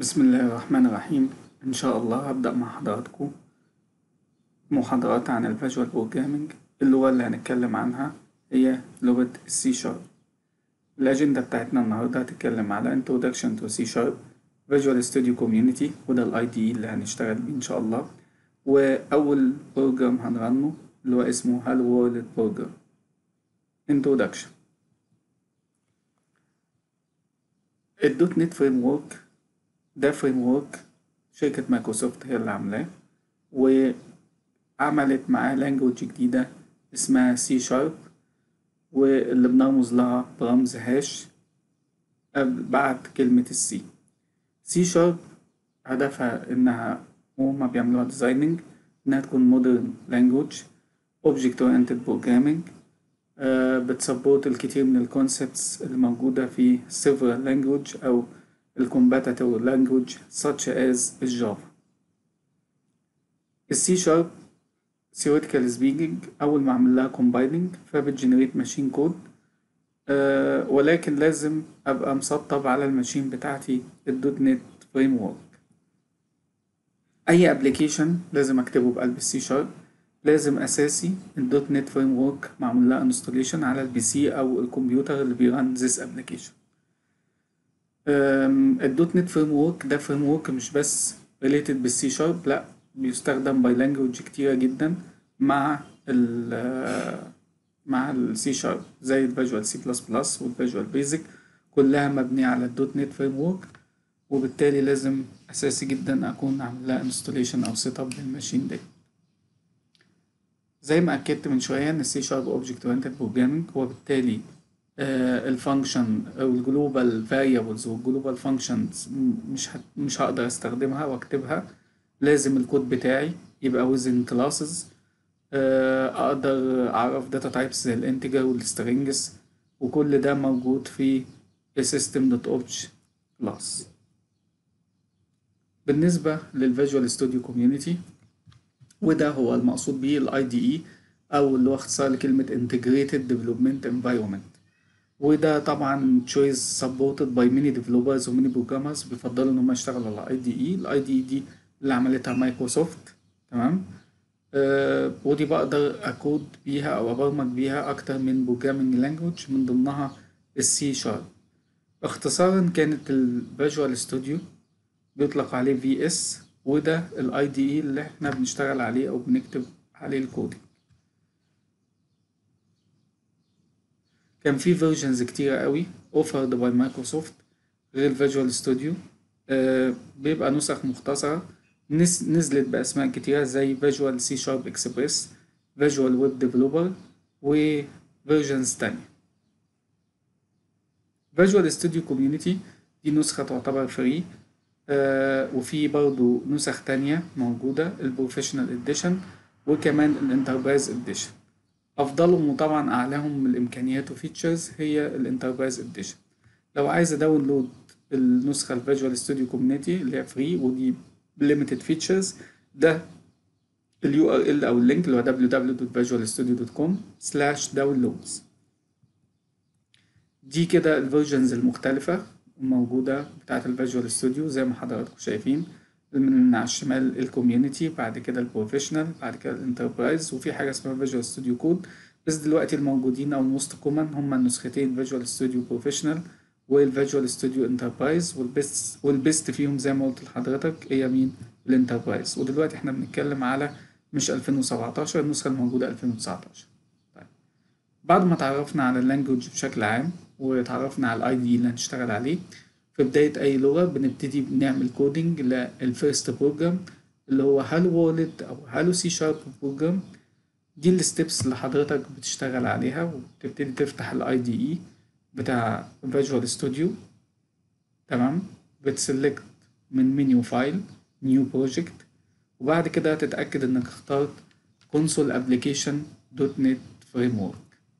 بسم الله الرحمن الرحيم إن شاء الله هبدأ مع حضراتكم محاضرات عن الفيجوال بروجرامينج اللغة اللي هنتكلم عنها هي لغة السي شارب الأجندة بتاعتنا النهاردة هتتكلم على Introduction to C Sharp Visual Studio Community وده ال IDE اللي هنشتغل بيه إن شاء الله وأول بروجرام هنرنه اللي هو اسمه Hello World Program Introduction الدوت نت فريم ورك ده فريم ورك شركة مايكروسوفت هي اللي عاملاه وعملت معاه لانجوج جديدة اسمها سي شارب واللي بنرمز لها برمز هاش قبل بعد كلمة السي سي شارب هدفها إنها وهما بيعملوها ديزايننج إنها تكون مودرن لانجوج اوبجكت اورينتد بروجرامينج بتسبورت الكثير من الكونسبتس اللي موجودة في several language أو الكومباتيتور language such as الجافا السي شارب theoretically speaking أول ما أعمل لها compiling فبتجنريت ماشين كود أه ولكن لازم أبقى مسطب على الماشين بتاعتي الدوت نت فريم ورك أي ابلكيشن لازم أكتبه بقلب السي شارب لازم أساسي الدوت نت فريم ورك معمول لها انستوليشن على البي سي أو الكمبيوتر اللي بيران ذيس ابلكيشن الدوت نت فريم ورك ده فريم ورك مش بس ريليتد بالسي شارب لا بيستخدم باي لانجوج كتيرة جدا مع ال مع السي شارب زي الفيجوال سي بلس بلس والفيجوال بيزك كلها مبنية على الدوت نت فريم ورك وبالتالي لازم أساسي جدا أكون عامل لها انستوليشن أو سيت اب للماشين دي زي ما أكدت من شوية إن السي شارب أوبجكت أورينتد بروجرامينج وبالتالي الفانكشن او الجلوبال فاريبلز والجلوبال فانكشنز مش هت مش هقدر استخدمها واكتبها لازم الكود بتاعي يبقى within classes اقدر اعرف داتا تايبس زي الانتجر والسترينجز وكل ده موجود في system.obj class بالنسبة للفيجوال ستوديو كوميونيتي وده هو المقصود بيه الاي دي اي او اللي هو اختصار لكلمة integrated development environment وده طبعا choice supported by many developers و many programmers بيفضلوا ان هم يشتغلوا على اي دي اي الاي دي اي دي اللي عملتها مايكروسوفت تمام آه ودي بقدر اكود بيها او ابرمج بيها اكتر من بروجرامينج لانجوج من ضمنها السي شارب اختصارا كانت الفيجوال ستوديو بيطلق عليه في اس وده الاي دي اي اللي احنا بنشتغل عليه او بنكتب عليه الكودينج كان في فيرجنز كتيرة قوي offered by مايكروسوفت غير فيجوال ستوديو آه بيبقى نسخ مختصرة نزلت بأسماء كتيرة زي فيجوال سي شارب اكسبريس فيجوال ويب ديفلوبر وفيرجنز تانية فيجوال ستوديو كوميونيتي دي نسخة تعتبر فري آه وفي برضو نسخ تانية موجودة البروفيشنال اديشن وكمان الانتربرايز اديشن افضلهم وطبعا اعلاهم من الامكانيات وفيتشرز هي الانتربرايز اديشن لو عايز اداونلود النسخه الفيجوال ستوديو كوميونيتي اللي هي فري ودي ليميتد فيتشرز ده اليو ار ال او اللينك اللي هو www.visualstudio.com/downloads دي كده الفيرجنز المختلفه الموجوده بتاعه الفيجوال ستوديو زي ما حضراتكم شايفين من على الشمال الكوميونتي بعد كده البروفيشنال بعد كده الانتربرايز وفي حاجه اسمها فيجوال ستوديو كود بس دلوقتي الموجودين او الموست كومن هما النسختين فيجوال ستوديو بروفيشنال والفيجوال ستوديو انتربرايز والبيست والبيست فيهم زي ما قلت لحضرتك هي مين الانتربرايز ودلوقتي احنا بنتكلم على مش 2017 النسخه الموجوده 2019 طيب بعد ما تعرفنا على اللانجوج بشكل عام وتعرفنا على الاي دي اللي هنشتغل عليه في بداية أي لغة بنبتدي بنعمل كودينج للفيرست بروجرام اللي هو هالو وورلد أو هالو سي شارب بروجرام دي الستبس اللي حضرتك بتشتغل عليها وبتبتدي تفتح الاي دي اي بتاع فيجوال ستوديو تمام بتسلكت من منيو فايل نيو بروجكت وبعد كده تتأكد انك اخترت كونسول ابلكيشن دوت نت فريم ورك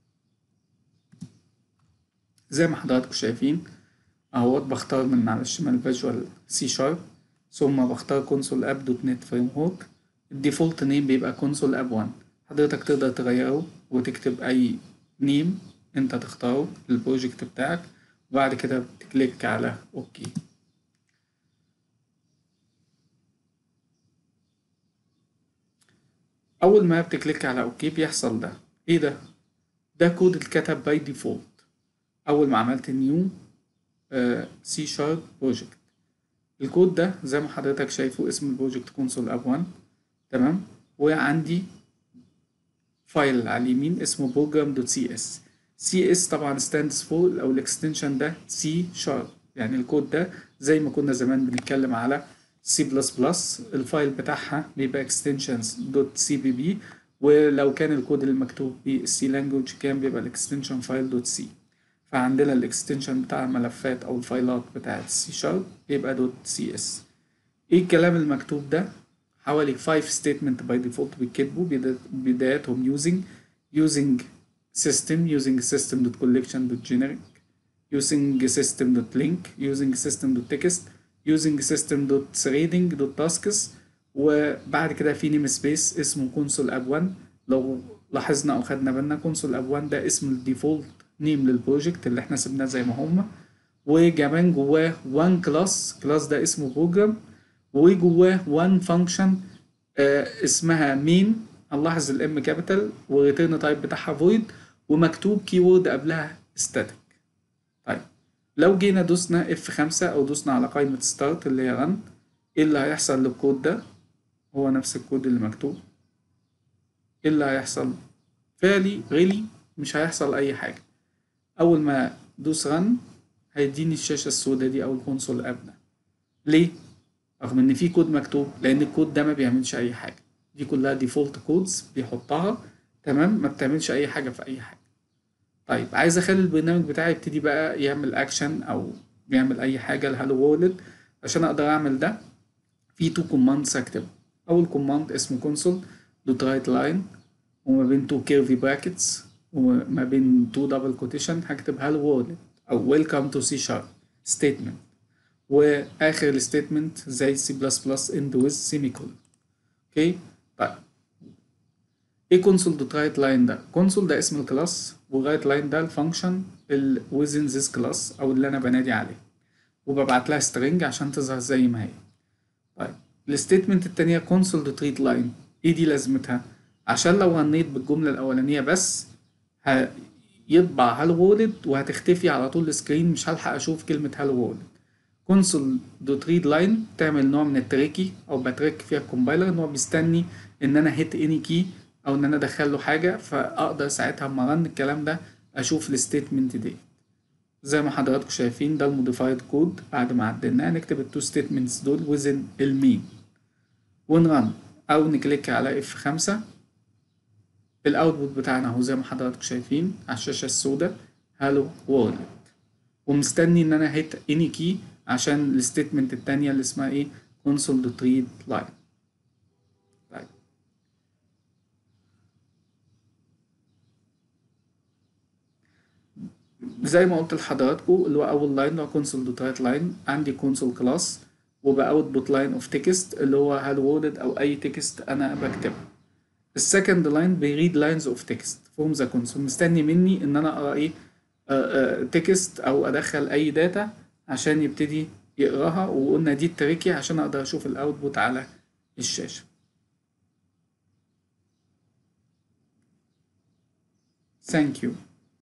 زي ما حضراتكم شايفين اهوت بختار من على الشمال فيجوال سي شارب ثم بختار كونسول اب دوت نت فريم ورك الديفولت نيم بيبقى كونسول اب 1 حضرتك تقدر تغيره وتكتب اي نيم انت تختاره للبروجكت بتاعك وبعد كده بتكليك على اوكي اول ما بتكليك على اوكي بيحصل ده ايه ده ده كود اتكتب باي ديفولت اول ما عملت نيو سي شارب بروجكت الكود ده زي ما حضرتك شايفه اسم البروجكت كونسول اب 1 تمام وعندي فايل على اليمين اسمه program.cs cs طبعا stands for او الاكستنشن ده C sharp يعني الكود ده زي ما كنا زمان بنتكلم على C++ الفايل بتاعها بيبقى extensions.cpp ولو كان الكود اللي مكتوب بالسي لانجوج كان بيبقى الاكستنشن فايل دوت سي فعندنا الاكستنشن بتاع الملفات او الفايلات بتاعت السي شارب بيبقى دوت سي اس ايه الكلام المكتوب ده حوالي 5 statement by default بيتكتبوا بداياتهم using using system using system.collection.generic using system.link using system.text using system.threading.tasks وبعد كده في نيم سبيس اسمه كونسول اب 1 لو لاحظنا او خدنا بالنا كونسول اب 1 ده اسم الديفولت نيم للبروجكت اللي احنا سيبناه زي ما هما وكمان جواه 1 كلاس كلاس ده اسمه بروجرام وجواه 1 فانكشن آه اسمها مين هنلاحظ الام كابيتال والريتيرن تايب بتاعها فويد ومكتوب كيورد قبلها ستاتيك طيب لو جينا دوسنا اف 5 او دوسنا على قائمة ستارت اللي هي رن ايه اللي هيحصل للكود ده هو نفس الكود اللي مكتوب ايه اللي هيحصل فعلي ريلي مش هيحصل اي حاجة اول ما دوس رن هيديني الشاشة السوداء دي او الكونسول ابدا ليه رغم ان في كود مكتوب لان الكود ده ما بيعملش اي حاجة دي كلها ديفولت كودز بيحطها تمام ما بتعملش اي حاجة في اي حاجة طيب عايز اخلي البرنامج بتاعي يبتدي بقى يعمل اكشن او بيعمل اي حاجة لهالو وورلد عشان اقدر اعمل ده في تو كوماندز هكتبه اول كوماند اسمه كونسول دوت رايت لاين وما بين تو كيرفي براكتس وما بين تو دبل كوتيشن هكتب هالو وورلد او ويلكم تو سي شارب ستيتمنت واخر الستيتمنت زي سي بلس بلس اند ويز سيمي كولن اوكي طيب ايه كونسول دوت رايت لاين ده كونسول ده اسم الكلاس ورايت لاين ده الفانكشن ال within this class او اللي انا بنادي عليه وببعت لها string عشان تظهر زي ما هي طيب الستيتمنت التانية كونسول دوت ريد لاين ايه دي لازمتها عشان لو غنيت بالجملة الأولانية بس هيطبع هالو وورلد وهتختفي على طول السكرين مش هلحق أشوف كلمة هالو وورلد كونسول دوت ريد لاين تعمل نوع من التريكي أو بتريك فيها الكومبايلر إن هو بيستني إن أنا هيت اني كي أو إن أنا أدخل له حاجة فأقدر ساعتها أما أرن الكلام ده أشوف الستيتمنت دي زي ما حضراتكم شايفين ده الموديفايد كود بعد ما عدلناه نكتب التو ستيتمنتس دول within المين ونرن او نكليك على اف خمسة الاوتبوت بتاعنا اهو زي ما حضراتكم شايفين على الشاشة السوداء هالو وورلد ومستني ان انا هيت اني كي عشان الستيتمنت التانية اللي اسمها ايه console دوت ريد لاين طيب زي ما قلت لحضراتكم اللي هو اول لاين اللي هو كونسول دوت رايت لاين عندي كونسول كلاس وباوتبوت لاين اوف تكست اللي هو هالو وورلد او اي تكست انا بكتبه السكند لاين بيريد لاينز اوف تكست فروم ذا كونسول مستني مني ان انا اقرا ايه تكست او ادخل اي داتا عشان يبتدي يقراها وقلنا دي التريكي عشان اقدر اشوف الاوتبوت على الشاشه Thank you.